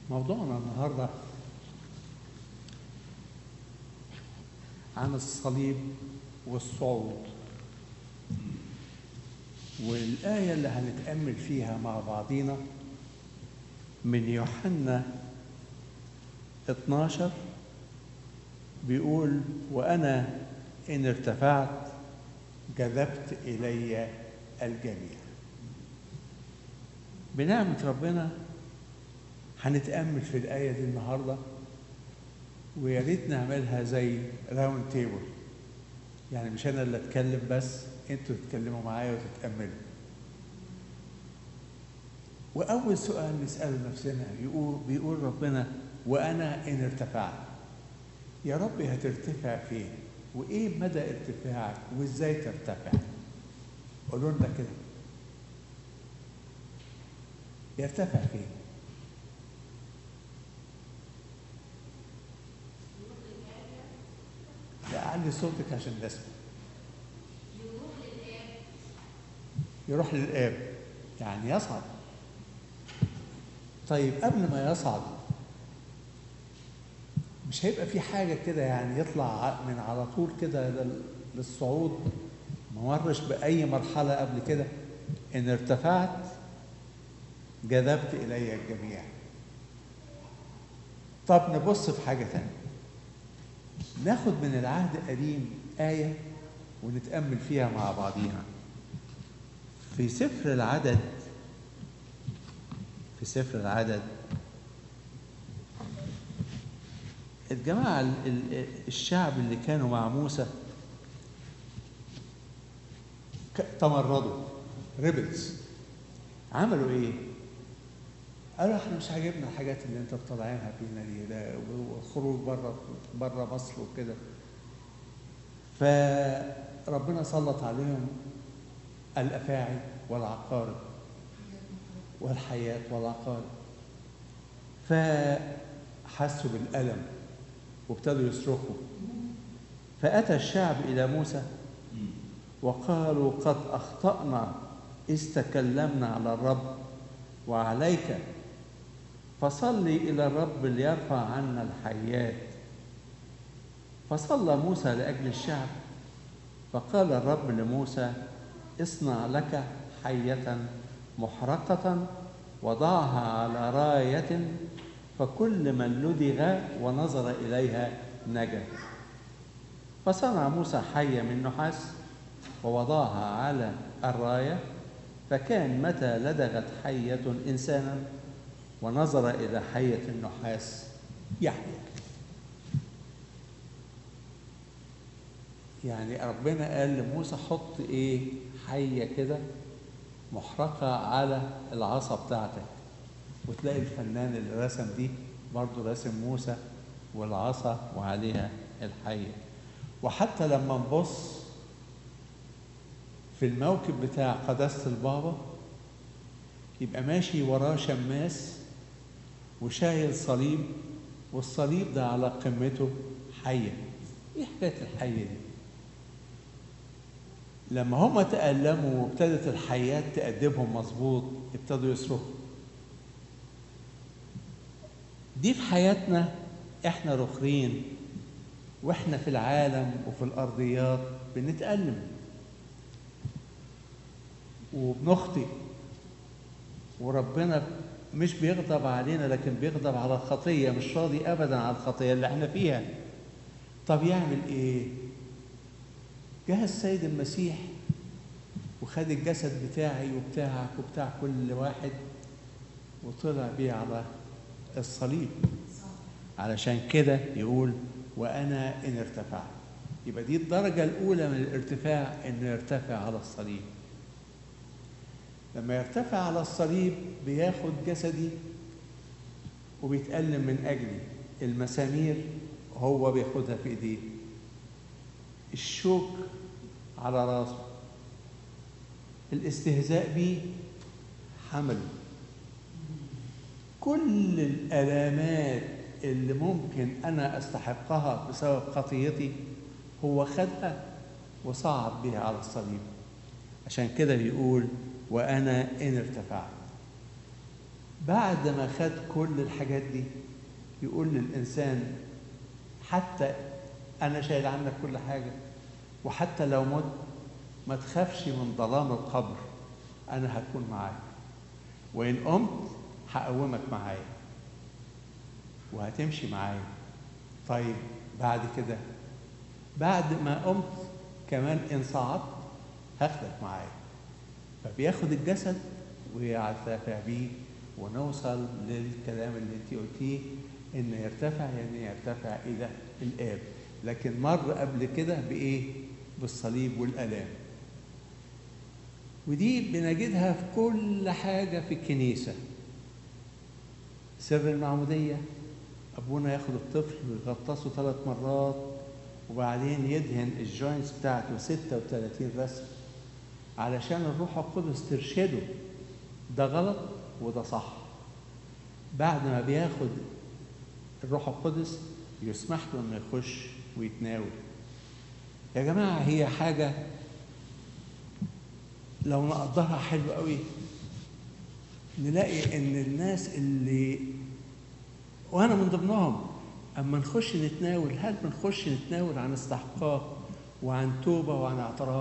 موضوعنا النهارده عن الصليب والصعود والآية اللي هنتأمل فيها مع بعضينا من يوحنا 12 بيقول وأنا إن ارتفعت جذبت إلي الجميع بنعمة ربنا هنتأمل في الآية دي النهاردة ويا ريت نعملها زي راوند تيبل يعني مش أنا اللي أتكلم بس أنتوا تتكلموا معايا وتتأملوا وأول سؤال نسأله نفسنا يقول بيقول ربنا وأنا إن ارتفعت يا رب هترتفع فين؟ وإيه مدى ارتفاعك؟ وإزاي ترتفع؟ قولوا لنا كده يرتفع فين؟ لا علي صوتك عشان نسمع يروح للآب يعني يصعد طيب قبل ما يصعد مش هيبقى في حاجة كده يعني يطلع من على طول كده لل- للصعود ما مرش بأي مرحلة قبل كده إن ارتفعت جذبت إلي الجميع طب نبص في حاجة تانية ناخد من العهد القديم آية ونتأمل فيها مع بعضينا في سفر العدد في سفر العدد الجماعة ال- ال- الشعب اللي كانوا مع موسى ك- تمردوا ريبلز عملوا ايه؟ قالوا احنا مش عاجبنا الحاجات اللي انت بتطلعينها فينا دي ده وخروج بره بره مصر وكده فربنا سلط عليهم الافاعي والعقارب والحيات والعقارب فحسوا بالالم وابتدوا يصرخوا فاتى الشعب الى موسى وقالوا قد اخطانا اذ تكلمنا على الرب وعليك فصلي الى الرب ليرفع عنا الحيات فصلى موسى لاجل الشعب فقال الرب لموسى اصنع لك حيه محرقه وضعها على رايه فكل من لدغ ونظر اليها نجا فصنع موسى حيه من نحاس ووضعها على الرايه فكان متى لدغت حيه انسانا ونظر الى حيه النحاس يحيى يعني ربنا قال لموسى حط ايه حيه كده محرقه على العصا بتاعتك وتلاقي الفنان اللي رسم دي برضه رسم موسى والعصا وعليها الحيه وحتى لما نبص في الموكب بتاع قداسه البابا يبقى ماشي وراه شماس وشايل صليب والصليب ده على قمته حيه ايه حكايه الحيه دي لما هم تألموا وابتدت الحياة تأدبهم مظبوط ابتدوا يصرخوا دي في حياتنا احنا رخرين واحنا في العالم وفي الارضيات بنتألم وبنخطئ وربنا مش بيغضب علينا لكن بيغضب على الخطية مش راضي أبدا على الخطية اللي احنا فيها طب يعمل إيه؟ جه السيد المسيح وخد الجسد بتاعي وبتاعك وبتاع كل واحد وطلع بيه على الصليب علشان كده يقول وأنا إن ارتفعت يبقى دي الدرجة الأولى من الارتفاع إنه يرتفع على الصليب لما يرتفع على الصليب بياخد جسدي وبيتألم من أجلي المسامير هو بياخدها في إيديه الشوك على راسه الاستهزاء بيه حمله كل الالامات اللي ممكن انا استحقها بسبب خطيتي هو خدها وصعد بها على الصليب عشان كده بيقول وانا ان ارتفعت بعد ما خد كل الحاجات دي يقول للإنسان حتى أنا شايل عنك كل حاجة وحتى لو مت ما تخافش من ظلام القبر أنا هكون معاك وإن قمت هقومك معايا وهتمشي معايا طيب بعد كده بعد ما قمت كمان إن صعدت هاخدك معايا فبياخد الجسد ويرتفع بيه ونوصل للكلام اللي انت قلتيه ان يرتفع يعني يرتفع الى الاب لكن مر قبل كده بايه بالصليب والالام ودي بنجدها في كل حاجه في الكنيسه سر المعموديه ابونا ياخد الطفل ويغطسه ثلاث مرات وبعدين يدهن الجوينتس بتاعته 36 رسم علشان الروح القدس ترشده ده غلط وده صح بعد ما بياخد الروح القدس يسمح له انه يخش ويتناول يا جماعه هي حاجه لو نقدرها حلو قوي نلاقي ان الناس اللي وانا من ضمنهم اما نخش نتناول هل بنخش نتناول عن استحقاق وعن توبه وعن اعتراف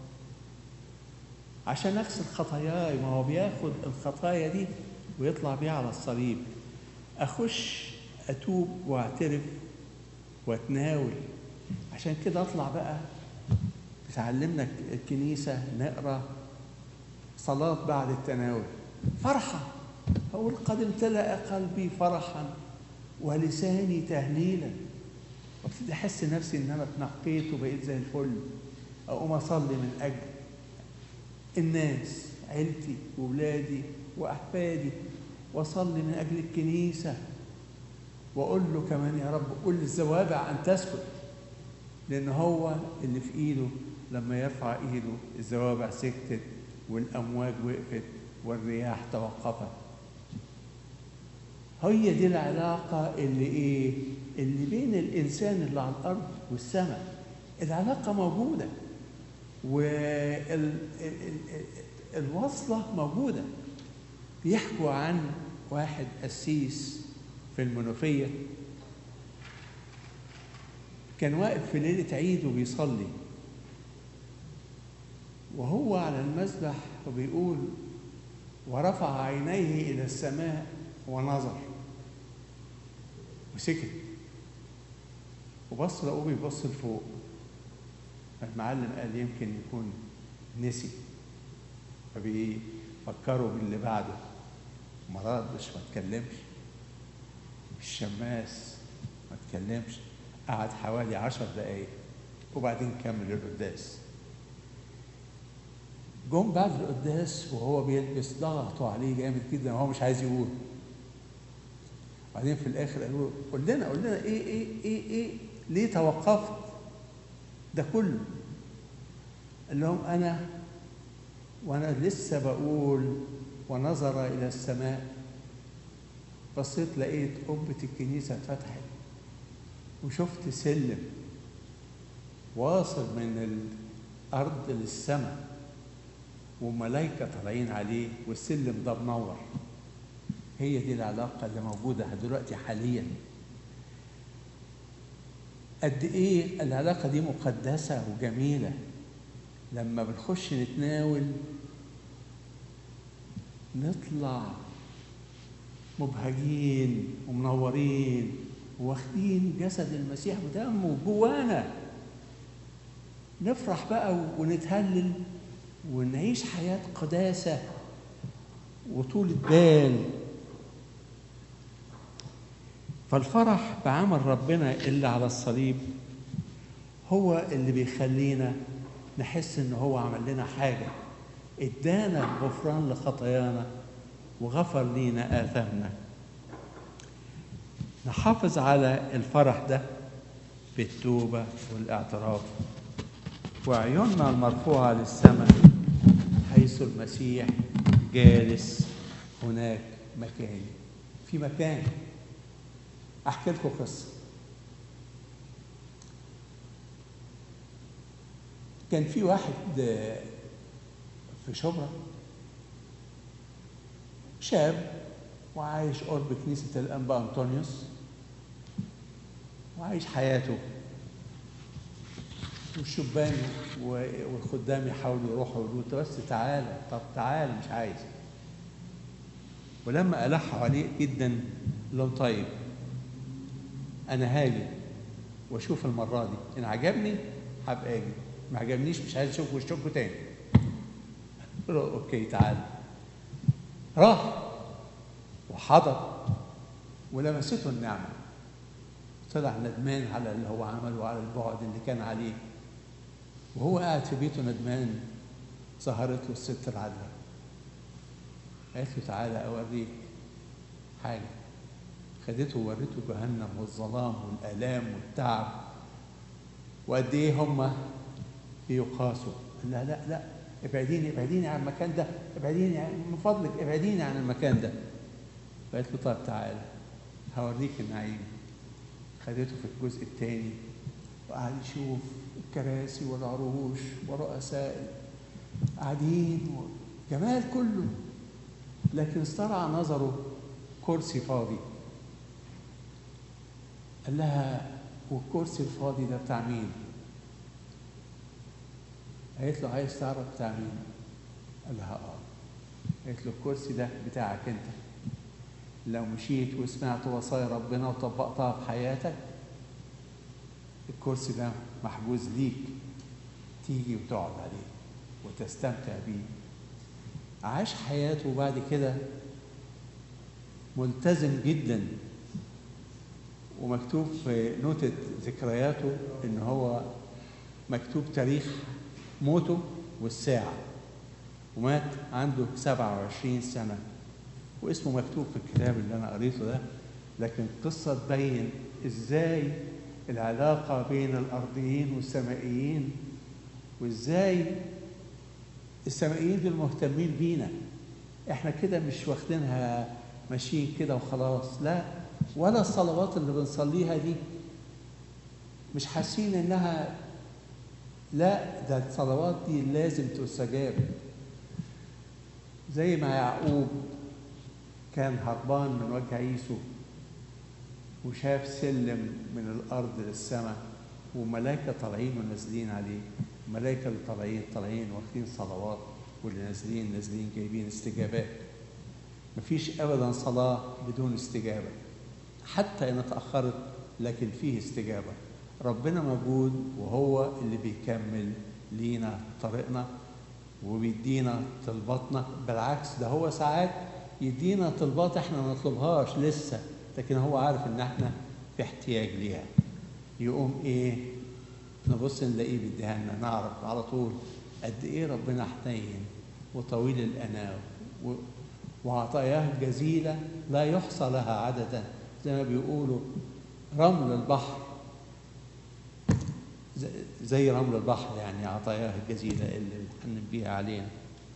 عشان اغسل خطاياي ما هو بياخد الخطايا دي ويطلع بيها على الصليب اخش اتوب واعترف واتناول عشان كده اطلع بقى بتعلمنا الكنيسه نقرا صلاه بعد التناول فرحه اقول قد امتلأ قلبي فرحا ولساني تهليلا وابتدي احس نفسي ان انا اتنقيت وبقيت زي الفل اقوم اصلي من اجل الناس عيلتي وولادي واحفادي واصلي من اجل الكنيسه واقول له كمان يا رب قل للزوابع ان تسكت لان هو اللي في ايده لما يرفع ايده الزوابع سكتت والامواج وقفت والرياح توقفت هي دي العلاقة اللي إيه؟ اللي بين الإنسان اللي على الأرض والسماء العلاقة موجودة والوصلة موجودة بيحكوا عن واحد قسيس في المنوفية كان واقف في ليلة عيد وبيصلي وهو على المسبح وبيقول ورفع عينيه إلى السماء ونظر وسكت وبص لقوه بيبص لفوق المعلم قال يمكن يكون نسي فبيفكروا باللي بعده ما ردش ما اتكلمش الشماس ما اتكلمش قعد حوالي عشر دقايق وبعدين كمل القداس جم بعد القداس وهو بيلبس ضغطوا عليه جامد جدا وهو مش عايز يقول بعدين في الاخر قالوا له قول لنا قول لنا ايه ايه ايه ايه ليه توقفت ده كله قال لهم انا وانا لسه بقول ونظر الى السماء بصيت لقيت قبة الكنيسة اتفتحت وشفت سلم واصل من الأرض للسماء وملائكة طالعين عليه والسلم ده منور هي دي العلاقة اللي موجودة دلوقتي حاليا قد ايه العلاقة دي مقدسة وجميلة لما بنخش نتناول نطلع مبهجين ومنورين واخدين جسد المسيح ودمه جوانا نفرح بقى ونتهلل ونعيش حياة قداسة وطولة بال فالفرح بعمل ربنا اللي على الصليب هو اللي بيخلينا نحس ان هو عمل لنا حاجة ادانا غفران لخطايانا وغفر لينا آثامنا نحافظ على الفرح ده بالتوبة والاعتراف وعيوننا المرفوعة للسماء حيث المسيح جالس هناك مكان في مكان احكي لكم قصه كان في واحد في شبرا شاب وعايش قرب كنيسة الأنبا أنطونيوس وعايش حياته والشبان والخدام يحاولوا يروحوا يقولوا له بس تعالى طب تعالى مش عايز ولما ألحوا عليه جدا قال لهم طيب أنا هاجي وأشوف المرة دي إن عجبني هبقى أجي ما عجبنيش مش عايز أشوف وشكوا تاني قالوا أوكي تعالى راح وحضر ولمسته النعمة طلع ندمان على اللي هو عمله وعلى البعد اللي كان عليه وهو قاعد في بيته ندمان ظهرت له الست العذراء قالت له تعالى أوريك حاجة خدته ووريته جهنم والظلام والآلام والتعب وقد إيه هم بيقاسوا قال لها لا لا ابعديني ابعديني عن المكان ده ابعديني من فضلك ابعديني عن المكان ده فقالت له طيب تعالى هوريك النعيم خدته في الجزء الثاني وقعد يشوف الكراسي والعروش ورؤساء قاعدين جمال كله لكن استرعى نظره كرسي فاضي قال لها والكرسي الفاضي ده بتاع مين؟ قالت له عايز تعرف بتاع مين؟ قال لها اه قالت له الكرسي ده بتاعك انت لو مشيت وسمعت وصايا ربنا وطبقتها في حياتك الكرسي ده محجوز ليك تيجي وتقعد عليه وتستمتع بيه عاش حياته بعد كده ملتزم جدا ومكتوب في نوتة ذكرياته ان هو مكتوب تاريخ موته والساعة ومات عنده 27 سنة واسمه مكتوب في الكتاب اللي أنا قريته ده لكن قصة تبين إزاي العلاقة بين الأرضيين والسمائيين وإزاي السمائيين دول مهتمين بينا إحنا كده مش واخدينها ماشيين كده وخلاص لا ولا الصلوات اللي بنصليها دي مش حاسين إنها لا ده الصلوات دي لازم تستجاب زي ما يعقوب كان هربان من وجه عيسو وشاف سلم من الارض للسماء وملائكه طالعين ونازلين عليه الملائكه اللي طالعين طالعين واخدين صلوات واللي نازلين نازلين جايبين استجابات مفيش ابدا صلاه بدون استجابه حتى ان اتاخرت لكن فيه استجابه ربنا موجود وهو اللي بيكمل لينا طريقنا وبيدينا طلباتنا بالعكس ده هو ساعات يدينا طلبات احنا ما نطلبهاش لسه لكن هو عارف ان احنا في احتياج ليها يقوم ايه نبص نلاقيه بيديها لنا نعرف على طول قد ايه ربنا حنين وطويل الاناه وعطاياه جزيله لا يحصى لها عددا زي ما بيقولوا رمل البحر زي رمل البحر يعني عطاياه الجزيله اللي بيحنن بيها علينا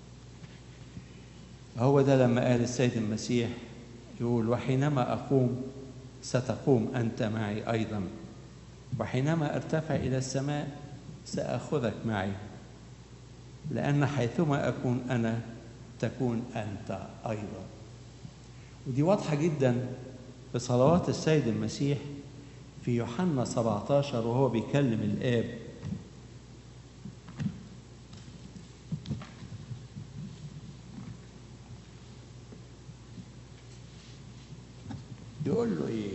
هو ده لما قال السيد المسيح يقول وحينما أقوم ستقوم أنت معي أيضا وحينما ارتفع إلى السماء سأخذك معي لأن حيثما أكون أنا تكون أنت أيضا ودي واضحة جدا في صلوات السيد المسيح في يوحنا 17 وهو بيكلم الآب يقول له ايه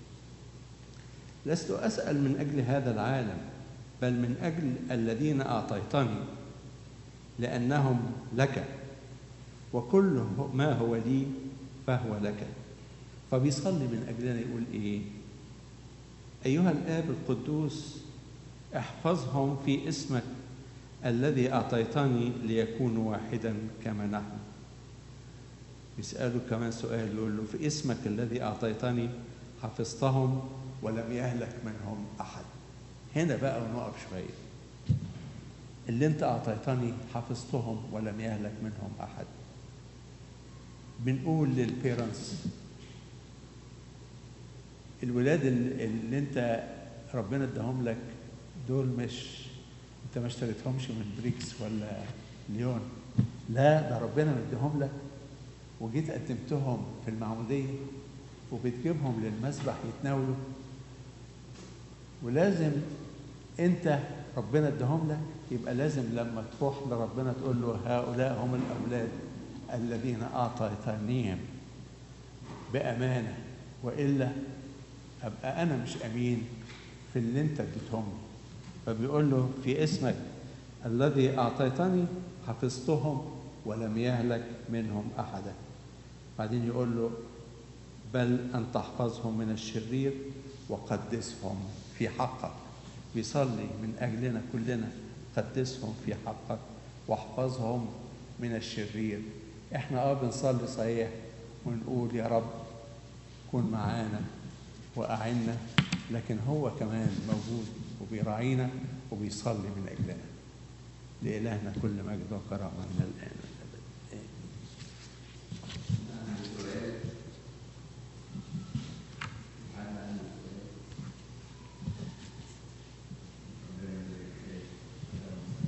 لست اسال من اجل هذا العالم بل من اجل الذين اعطيتني لانهم لك وكل ما هو لي فهو لك فبيصلي من اجلنا يقول ايه ايها الاب القدوس احفظهم في اسمك الذي اعطيتني ليكونوا واحدا كما نحن يسأله كمان سؤال يقول له في اسمك الذي أعطيتني حفظتهم ولم يهلك منهم أحد هنا بقى ونقف شوية اللي أنت أعطيتني حفظتهم ولم يهلك منهم أحد بنقول للبيرنتس الولاد اللي أنت ربنا اداهم لك دول مش أنت ما اشتريتهمش من بريكس ولا ليون لا ده ربنا مديهم لك وجيت قدمتهم في المعمودية وبتجيبهم للمسبح يتناولوا ولازم انت ربنا اداهم لك يبقى لازم لما تروح لربنا تقول له هؤلاء هم الاولاد الذين اعطيتنيهم بامانه والا ابقى انا مش امين في اللي انت اديتهم لي فبيقول له في اسمك الذي اعطيتني حفظتهم ولم يهلك منهم احدا بعدين يقول له بل ان تحفظهم من الشرير وقدسهم في حقك بيصلي من اجلنا كلنا قدسهم في حقك واحفظهم من الشرير احنا اه بنصلي صحيح ونقول يا رب كن معانا واعنا لكن هو كمان موجود وبيراعينا وبيصلي من اجلنا لالهنا كل مجد وكرامه من الان